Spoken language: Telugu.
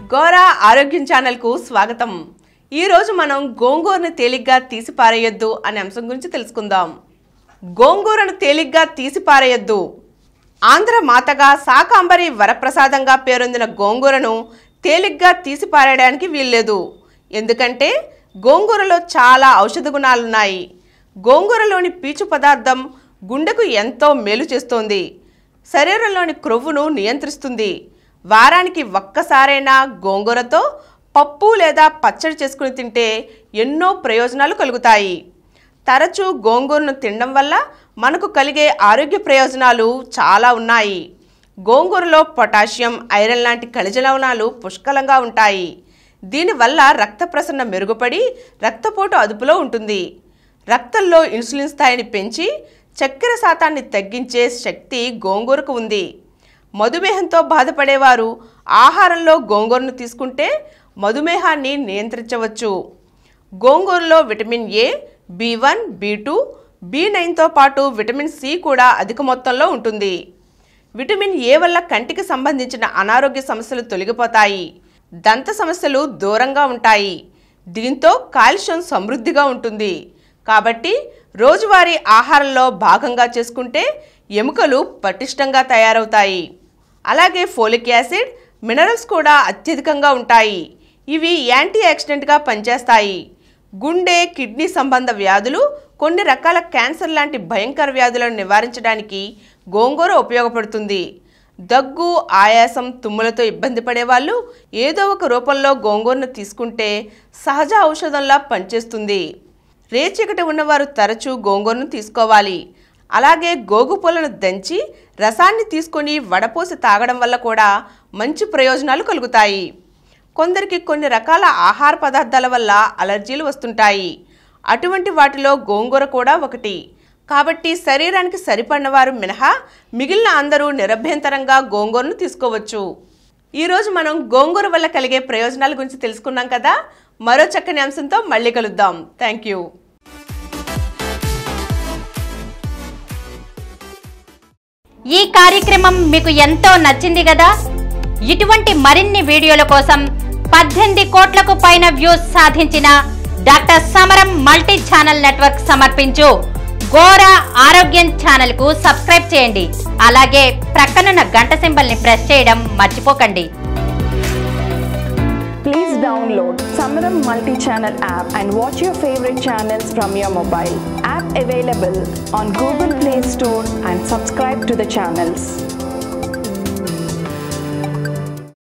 గోరా ఆరోగ్యం ఛానల్కు స్వాగతం ఈరోజు మనం గోంగూరను తేలిగ్గా తీసి పారేయొద్దు అనే అంశం గురించి తెలుసుకుందాం గోంగూరను తేలిగ్గా తీసి పారేయొద్దు ఆంధ్ర మాతగా శాకాంబరి వరప్రసాదంగా పేరొందిన గోంగూరను తేలిగ్గా తీసి పారేయడానికి వీల్లేదు ఎందుకంటే గోంగూరలో చాలా ఔషధ గుణాలున్నాయి గోంగూరలోని పీచు పదార్థం గుండెకు ఎంతో మేలు చేస్తోంది శరీరంలోని క్రొవ్వును నియంత్రిస్తుంది వారానికి ఒక్కసారైనా గోంగూరతో పప్పు లేదా పచ్చడి చేసుకుని తింటే ఎన్నో ప్రయోజనాలు కలుగుతాయి తరచూ గోంగూరను తినడం వల్ల మనకు కలిగే ఆరోగ్య ప్రయోజనాలు చాలా ఉన్నాయి గోంగూరలో పొటాషియం ఐరన్ లాంటి ఖనిజ లవణాలు పుష్కలంగా ఉంటాయి దీనివల్ల రక్త ప్రసరణ మెరుగుపడి రక్తపోటు అదుపులో ఉంటుంది రక్తంలో ఇన్సులిన్ స్థాయిని పెంచి చక్కెర శాతాన్ని తగ్గించే శక్తి గోంగూరకు ఉంది మధుమేహంతో బాధపడేవారు ఆహారంలో గోంగూరను తీసుకుంటే మధుమేహాన్ని నియంత్రించవచ్చు గోంగూరలో vitamin A B one B two B నైన్తో పాటు విటమిన్ సి కూడా అధిక మొత్తంలో ఉంటుంది విటమిన్ ఏ వల్ల కంటికి సంబంధించిన అనారోగ్య సమస్యలు తొలగిపోతాయి దంత సమస్యలు దూరంగా ఉంటాయి దీంతో కాల్షియం సమృద్ధిగా ఉంటుంది కాబట్టి రోజువారీ ఆహారంలో భాగంగా చేసుకుంటే ఎముకలు పటిష్టంగా తయారవుతాయి అలాగే ఫోలిక్ యాసిడ్ మినరల్స్ కూడా అత్యధికంగా ఉంటాయి ఇవి యాంటీ ఆక్సిడెంట్గా పనిచేస్తాయి గుండె కిడ్నీ సంబంధ వ్యాధులు కొన్ని రకాల క్యాన్సర్ లాంటి భయంకర వ్యాధులను నివారించడానికి గోంగూర ఉపయోగపడుతుంది దగ్గు ఆయాసం తుమ్ములతో ఇబ్బంది పడేవాళ్ళు ఏదో ఒక రూపంలో గోంగూరను తీసుకుంటే సహజ ఔషధంలా పనిచేస్తుంది రేచీకటి ఉన్నవారు తరచూ గోంగూరను తీసుకోవాలి అలాగే గోగు పూలను దంచి రసాన్ని తీసుకొని వడపోసి తాగడం వల్ల కూడా మంచి ప్రయోజనాలు కలుగుతాయి కొందరికి కొన్ని రకాల ఆహార పదార్థాల వల్ల అలర్జీలు వస్తుంటాయి అటువంటి వాటిలో గోంగూర కూడా ఒకటి కాబట్టి శరీరానికి సరిపడిన వారు మినహా మిగిలిన అందరూ నిరభ్యంతరంగా గోంగూరను తీసుకోవచ్చు ఈరోజు మనం గోంగూర వల్ల కలిగే ప్రయోజనాల గురించి తెలుసుకున్నాం కదా మరో చక్కని అంశంతో మళ్ళీ కలుద్దాం థ్యాంక్ యూ ఈ కార్యక్రమం మీకు ఎంతో నచ్చింది కదా ఇటువంటి మరిన్ని వీడియోల కోసం పద్దెనిమిది కోట్లకు పైన వ్యూస్ సాధించిన డాక్టర్ సమరం మల్టీ ఛానల్ నెట్వర్క్ సమర్పించు గోరా ఆరోగ్యం ఛానల్ కు సబ్స్క్రైబ్ చేయండి అలాగే ప్రక్కనున్న గంట సింబల్ ని ప్రెస్ చేయడం మర్చిపోకండి Please download Samaram multi-channel app and watch your favorite channels from your mobile. App available on Google Play Store and subscribe to the channels.